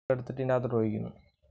എടുത്തിട്ട് ഇതിൻ്റെ അകത്തോട്ട് ഒഴിക്കുന്നു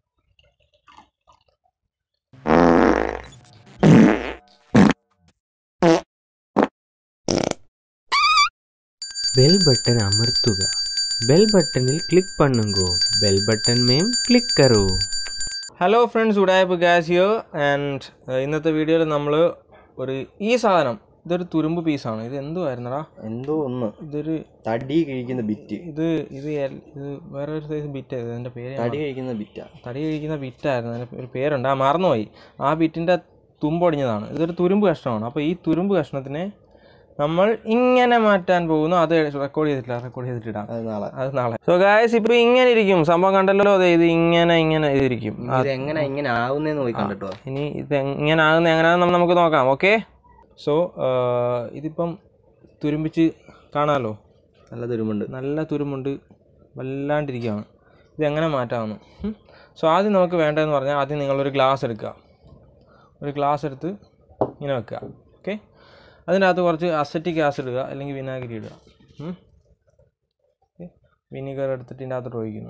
பெல் பட்டன் அமர்த்துக பெல் பட்டனில் கிளிக் பண்ணுங்கோ பெல் பட்டன் மேம் கிளிக் கரோ ഹലോ ഫ്രണ്ട്സ് ഉടായ്പ് ഗ്യാസ് ഹിയർ ആൻഡ് ഇന്നത്തെ വീഡിയോയിൽ നമ്മൾ ഒരു ഈ സാധനം ഇതൊരു തുരുമ്പ് പീസാണ് ഇത് എന്തുവായിരുന്നടാ എന്തോ ഒന്ന് ഇതൊരു തടി കഴിക്കുന്ന ബിറ്റ് ഇത് ഇത് എൽ- ഇത് വേറെ ഒരു സൈസ് ബിറ്റ് ഇതിൻ്റെ പേര് ഞാൻ തടി കഴിക്കുന്ന ബിറ്റാ തടി കഴിക്കുന്ന ബിറ്റായിരുന്നു അതിന് ഒരു പേരുണ്ട് ആ മറന്നുപോയി ആ ബിറ്റിൻ്റെ തുമ്പൊടിഞ്ഞതാണ് ഇതൊരു തുരുമ്പ് കഷ്ണമാണ് അപ്പോൾ ഈ തുരുമ്പ് കഷ്ണത്തിനെ നമ്മൾ ഇങ്ങനെ മാറ്റാൻ പോകുന്നു അത് റെക്കോർഡ് ചെയ്തിട്ടില്ല റെക്കോർഡ് ചെയ്തിട്ടിടാം അത് നാളെ അത് നാളെ സോ ഗായസ് ഇപ്പോൾ ഇങ്ങനെ ഇരിക്കും സംഭവം കണ്ടല്ലോ അതെ ഇത് ഇങ്ങനെ ഇങ്ങനെ ഇതിരിക്കും ഇത് എങ്ങനെ ഇങ്ങനെ ആവുന്നേന്ന് പോയി കണ്ടിട്ടോ ഇനി ഇത് എങ്ങനെ ആകുന്ന എങ്ങനെയാണെന്ന് നമുക്ക് നോക്കാം ഓക്കെ സോ ഇതിപ്പം തുരുമ്പിച്ച് കാണാമല്ലോ നല്ല തുരുമുണ്ട് നല്ല തുരുമുണ്ട് വല്ലാണ്ടിരിക്കുകയാണ് ഇതെങ്ങനെ മാറ്റാമെന്ന് സോ ആദ്യം നമുക്ക് വേണ്ടതെന്ന് പറഞ്ഞാൽ ആദ്യം നിങ്ങളൊരു ഗ്ലാസ് എടുക്കുക ഒരു ഗ്ലാസ് എടുത്ത് ഇങ്ങനെ വെക്കുക ഓക്കെ അതിനകത്ത് കുറച്ച് അസറ്റിക് ആസിഡ് ഇടുക അല്ലെങ്കിൽ വിനാഗിരി ഇടുക വിനീഗർ എടുത്തിട്ട് ഇതിൻ്റെ അകത്തോട്ട് ഒഴിക്കുന്നു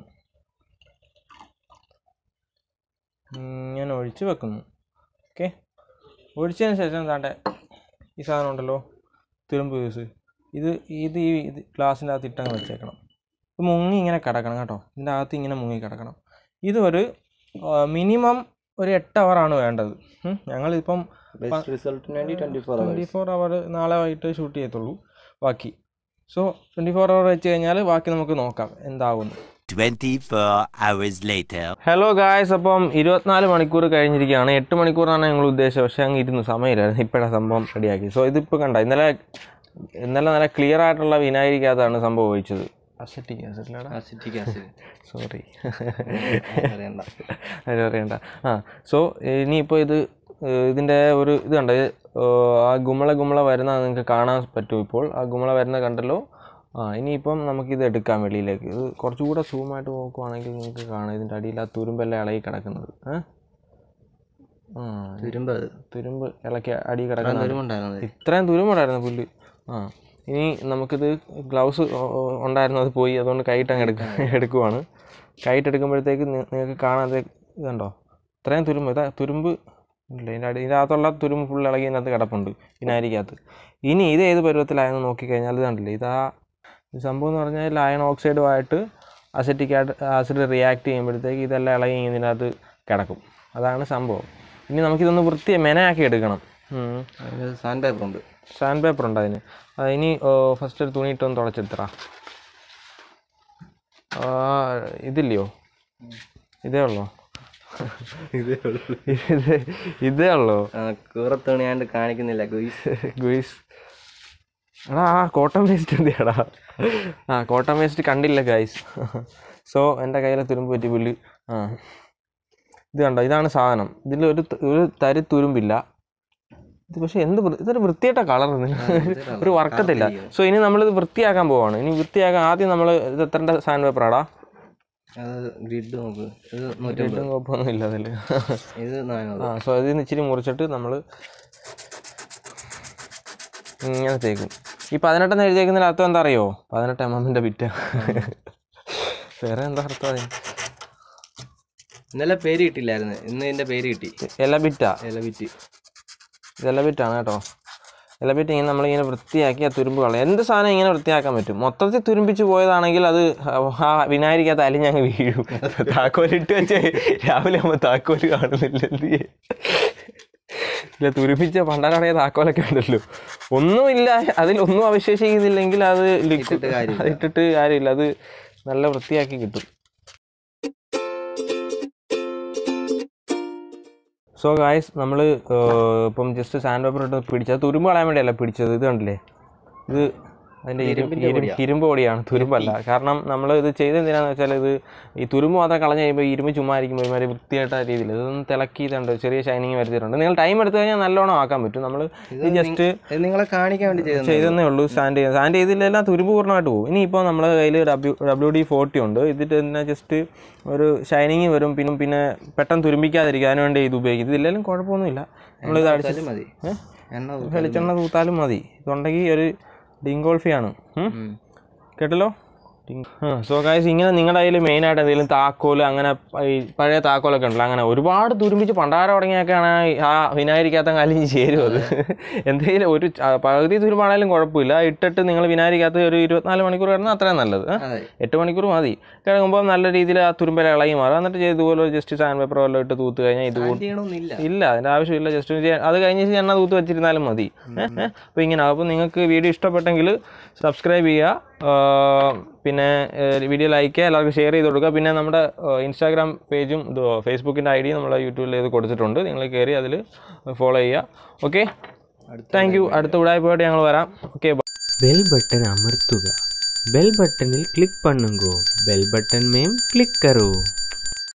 ഇങ്ങനെ ഒഴിച്ച് വെക്കുന്നു ഓക്കെ ഒഴിച്ചതിന് ശേഷം താണ്ടെ ഈ സാധനം ഉണ്ടല്ലോ തുരുമ്പ് ജ്യൂസ് ഇത് ഇത് ഈ ഇത് ഗ്ലാസിൻ്റെ അകത്ത് ഇട്ടങ്ങ് വെച്ചേക്കണം ഇത് മുങ്ങി ഇങ്ങനെ കിടക്കണം കേട്ടോ ഇതിൻ്റെ അകത്ത് ഇങ്ങനെ മുങ്ങി കിടക്കണം ഇത് ഒരു മിനിമം ഒരു എട്ട് അവറാണ് വേണ്ടത് ഉം. ഞങ്ങളിപ്പം ബെസ്റ്റ് റിസൾട്ടിന് വേണ്ടി twenty four twenty four hour നാളെ വൈകിട്ട് ഷൂട്ട് ചെയ്യത്തുള്ളൂ ബാക്കി സോ ട്വൻറ്റി ഫോർ അവർ വെച്ച് കഴിഞ്ഞാൽ ബാക്കി നമുക്ക് നോക്കാം എന്താകുന്നു 24 hours later. ഹലോ ഗായ്സ് അപ്പം ഇരുപത്തിനാല് മണിക്കൂർ കഴിഞ്ഞിരിക്കുകയാണ് എട്ട് മണിക്കൂറാണ് ഞങ്ങൾ ഉദ്ദേശിച്ചത് പക്ഷേ അങ്ങ് ഇരുന്ന് സമയമില്ലായിരുന്നു ഇപ്പോഴാണ് സംഭവം റെഡിയാക്കി സോ ഇതിപ്പോൾ കണ്ട ഇന്നലെ ഇന്നലെ നല്ല ക്ലിയർ ആയിട്ടുള്ള വിനാഗിരിക്കകത്താണ് സംഭവം ഒഴിച്ചത് അസറ്റിക് ആസിഡിലാണ് അസിറ്റിക് ആസിഡ് സോറി അറിയണ്ട അത് അറിയണ്ട ആ സോ ഇനിയിപ്പോൾ ഇത് ഏഹ് ഇതിൻ്റെ ഒരു ഇത് കണ്ട ഇത്, ഏഹ് ആ ഗുമള ഗുമള വരുന്ന നിങ്ങൾക്ക് കാണാൻ പറ്റും ഇപ്പോൾ ആ ഗുമള വരുന്ന കണ്ടല്ലോ ആ ഇനിയിപ്പം നമുക്കിത് എടുക്കാം വെളിയിലേക്ക് ഇത് കുറച്ചുകൂടെ സൂമായിട്ട് നോക്കുവാണെങ്കിൽ നിങ്ങൾക്ക് കാണാം ഇതിൻ്റെ അടിയിൽ ആ തുരുമ്പെല്ലാം ഇളകി കിടക്കുന്നത് ഏ? ആ തുരുമ്പ് അത് തുരുമ്പ് ഇളക്കി അടി ഇത്രയും കിടക്കുന്നത് തുരുമ്പുണ്ടായിരുന്നത് ഇത്രയും തുരുമ്പുണ്ടായിരുന്നു പുല്ല് ആ ഇനി നമുക്കിത് ഗ്ലൗസ് ഉണ്ടായിരുന്നു അത് പോയി അതുകൊണ്ട് കൈയിട്ട് അങ്ങ് എടുക്ക എടുക്കുവാണ് കൈയിട്ട് എടുക്കുമ്പോഴത്തേക്ക് നി- നിങ്ങൾക്ക് കാണാതെ ഇതുണ്ടോ ഇത്രയും തുരുമ്പ് ഇതാ തുരുമ്പ് ഇല്ല ഇതിൻ്റെ അടി ഇതിനകത്തുള്ള തുരുമ്പ് ഫുൾ ഇളകി ഇതിനകത്ത് കിടപ്പുണ്ട് വിനാരിക്കകത്ത് ഇനി ഇത് ഏത് പരുവത്തിലായെന്ന് നോക്കിക്കഴിഞ്ഞാൽ ഇത് കണ്ടില്ലേ ഇതാ ഈ സംഭവം എന്ന് പറഞ്ഞാൽ അയൺ ഓക്സൈഡുമായിട്ട് അസറ്റിക് ആസിഡ് റിയാക്ട് ചെയ്യുമ്പോഴത്തേക്ക് ഇതെല്ലാം ഇളകി ഇതിനകത്ത് കിടക്കും അതാണ് സംഭവം ഇനി നമുക്കിതൊന്ന് വൃത്തി മെനയാക്കി എടുക്കണം ഉം. അതിന് സാൻഡ് പേപ്പർ ഉണ്ട് സാൻഡ് പേപ്പർ ഉണ്ട് അതിന് അത് ഇനി ഫസ്റ്റ് ഒരു തുണി ഇട്ടൊന്ന് തുടച്ചെടുത്തറ ഇതില്ലയോ ഇതേ ഉള്ളോ ഇതേ ഉള്ളൂ ഇത് ഇതേ ഉള്ളോ കൂറത്തുണിയാണ്ട് കാണിക്കുന്നില്ല ഗുയിസ് ഗുയിസ് എടാ ആ കോട്ടൺ വേസ്റ്റ് എന്തിയാടാ ആ കോട്ടൺ വേസ്റ്റ് കണ്ടില്ല ഗൈസ് സോ എൻ്റെ കയ്യിലെ തുരുമ്പ് പറ്റി പുല്ല് ആ ഇത് കണ്ടോ ഇതാണ് സാധനം ഇതിൽ ഒരു ത- ഒരു തരി തുരുമ്പില്ല ഇത് പക്ഷേ എന്ത് വൃ- ഇതൊരു വൃത്തിയായിട്ട കളർ ഒരു വർക്കത്തില്ല സോ ഇനി നമ്മളിത് വൃത്തിയാക്കാൻ പോവാണ് ഇനി വൃത്തിയാക്കാൻ ആദ്യം നമ്മൾ ഇത് എത്ര സാൻഡ് പേപ്പറാടാ അത് ഗ്രിഡ് നോക്ക് ഇത് നൂറ്റമ്പത് ഇട്ടും കുഴപ്പമൊന്നും ഇല്ല അതിൽ ഇത് നാനൂറ് ആ സോ അതിൽ നിന്ന് ഇച്ചിരി മുറിച്ചിട്ട് നമ്മൾ ഇങ്ങനെ തേക്കും ഈ പതിനെട്ടെന്ന് എഴുതിയേക്കുന്നതിന് അർത്ഥം എന്താ അറിയോ പതിനെട്ട് എം എമ്മിൻ്റെ ബിറ്റ വേറെ എന്താ അർത്ഥം അതിന് ഇന്നലെ പേര് കിട്ടില്ലായിരുന്നു ഇന്ന് ഇതിന്റെ പേര് കിട്ടി എല ബിറ്റാ ഇല വിറ്റ് ഇതെല ബിറ്റാണ് കേട്ടോ ഇല ബിറ്റ് ഇങ്ങനെ നമ്മളിങ്ങനെ വൃത്തിയാക്കി ആ തുരുമ്പ് കളയും എന്ത് സാധനം ഇങ്ങനെ വൃത്തിയാക്കാൻ പറ്റും മൊത്തത്തിൽ തുരുമ്പിച്ച് പോയതാണെങ്കിൽ അത് ആ വിനായിരിക്കാത്ത അലിഞ്ഞങ്ങ് വീഴും താക്കോലിട്ട് വെച്ച് രാവിലെ ആകുമ്പോൾ താക്കോല് കാണുന്നില്ല എന്ത് ചെയ്യും? ഇല്ല തുരുമ്പിച്ച പണ്ടാറടയ താക്കോലൊക്കെ ഉണ്ടല്ലോ ഒന്നുമില്ല അതിലൊന്നും അവശേഷിക്കുന്നില്ലെങ്കിൽ അത് liquid- ഇട്ടിട്ട് കാര്യമില്ല. അത് ഇട്ടിട്ട് കാര്യമില്ല അത് നല്ല വൃത്തിയാക്കി കിട്ടും സോ ഗായ്സ് നമ്മൾ ഇപ്പം ജസ്റ്റ് സാൻഡ് പേപ്പർ ഇട്ട് പിടിച്ചത് തുരുമ്പ് കളയാൻ വേണ്ടിയല്ല പിടിച്ചത് ഇത് കണ്ടില്ലേ ഇത് അതിൻ്റെ ഇരുമ്പിന്റെ ഇരുമ്പ് ഇരുമ്പ് പൊടിയാണ് തുരുമ്പല്ല കാരണം നമ്മൾ ഇത് ചെയ്ത് എന്തിനാന്ന് വെച്ചാൽ ഇത് ഈ തുരുമ്പ് മാത്രം കളഞ്ഞ് കഴിയുമ്പോൾ ഇരുമ്പ് ചുമ്മാ ഇരിക്കുമ്പോൾ ഒരുമാതിരി വൃത്തിയായിട്ട രീതിയിൽ ഇതൊന്ന് തിളക്കിയിട്ടുണ്ട് ചെറിയ ഷൈനിങ് വരുത്തിയിട്ടുണ്ട് നിങ്ങൾ ടൈം എടുത്തു കഴിഞ്ഞാൽ നല്ലോണം ആക്കാൻ പറ്റും നമ്മൾ ഇത് ജസ്റ്റ് ഇത് നിങ്ങളെ കാണിക്കാൻ വേണ്ടി ചെയ്തത് ചെയ്തെന്നേ ഉള്ളൂ സ്റ്റാൻഡ് ചെയ്യാൻ സ്റ്റാൻഡ് ചെയ്തില്ലെല്ലാം തുരുമ്പ് പൂർണ്ണമായിട്ട് പോകും ഇനിയിപ്പോൾ നമ്മുടെ കയ്യിൽ ഡബ്ല്യു ഡബ്ല്യു ഡി ഫോർട്ടി ഉണ്ട് ഇതിട്ട് തന്നെ ജസ്റ്റ് ഒരു ഷൈനിങ് വരും പിന്നെ പിന്നെ പെട്ടെന്ന് തുരുമ്പിക്കാതിരിക്കും അതിന് വേണ്ടി ഇത് ഉപയോഗിക്കും ഇതില്ലെങ്കിലും കുഴപ്പമൊന്നുമില്ല നമ്മളിത് അടിച്ച് ഊത്താലും മതി എണ്ണ ഊ- വെളിച്ചെണ്ണ തൂത്താലും മതി ഇതുണ്ടെങ്കിൽ ഒരു ഡിങ്കോൾഫിയാണ് ഉം? ഉം. കേട്ടല്ലോ സോ ഗൈസ് ഇങ്ങനെ നിങ്ങളുടെ കയ്യിൽ മെയിനായിട്ട് എന്തെങ്കിലും താക്കോൽ അങ്ങനെ ഈ പഴയ താക്കോലൊക്കെ ഉണ്ടല്ലോ അങ്ങനെ ഒരുപാട് തുരുമ്പിച്ച് പണ്ടാരം തുടങ്ങിയൊക്കെയാണ് ആ വിനായിരിക്കാത്ത കാലിൽ ചേരും അത് എന്തെങ്കിലും ഒരു ച- പകുതി തുരുമ്പാണേലും കുഴപ്പമില്ല ഇട്ടിട്ട് നിങ്ങൾ വിനായിരിക്കാത്ത ഒരു ഇരുപത്തിനാല് മണിക്കൂർ കിടന്നാൽ അത്രയും നല്ലത് ഏ? അതെ എട്ട് മണിക്കൂർ മതി കിടക്കുമ്പോൾ നല്ല രീതിയിൽ ആ തുരുമ്പല ഇളകി മാറും എന്നിട്ട് ചെയ്ത് ഇതുപോലെ ജസ്റ്റ് സാൻഡ് പേപ്പർ വല്ലതും ഇട്ട് തൂത്ത് കഴിഞ്ഞാൽ ഇത് സ്കാൻ ചെയ്യണമെന്നില്ല ഇല്ല അതിൻ്റെ ആവശ്യമില്ല ജസ്റ്റ് അത് കഴിഞ്ഞ് എണ്ണ തൂത്ത് വെച്ചിരുന്നാലും മതി ഏഹ് അപ്പോൾ ഇങ്ങനെ അപ്പോൾ നിങ്ങൾക്ക് വീഡിയോ ഇഷ്ടപ്പെട്ടെങ്കിൽ സബ്സ്ക്രൈബ് ചെയ്യുക ആ, പിന്നെ വീഡിയോ ലൈക്ക് ചെയ്യുക എല്ലാവർക്കും ഷെയർ ചെയ്ത് കൊടുക്കുക പിന്നെ നമ്മുടെ ഇൻസ്റ്റാഗ്രാം പേജും ഇത് ഫേസ്ബുക്കിൻ്റെ ഐ ഡി നമ്മുടെ യൂട്യൂബിൽ ഇത് കൊടുത്തിട്ടുണ്ട് നിങ്ങൾ കയറി അതിൽ ഫോളോ ചെയ്യുക ഓക്കെ താങ്ക് യു അടുത്ത ഉടായ്പോയിട്ട് ഞങ്ങൾ വരാം ഓക്കെ பெல் பட்டன் அமர்த்துக பெல் பட்டனில் கிளிக் பண்ணுங்கோ பெல் பட்டன் மேம் கிளிக் கரோ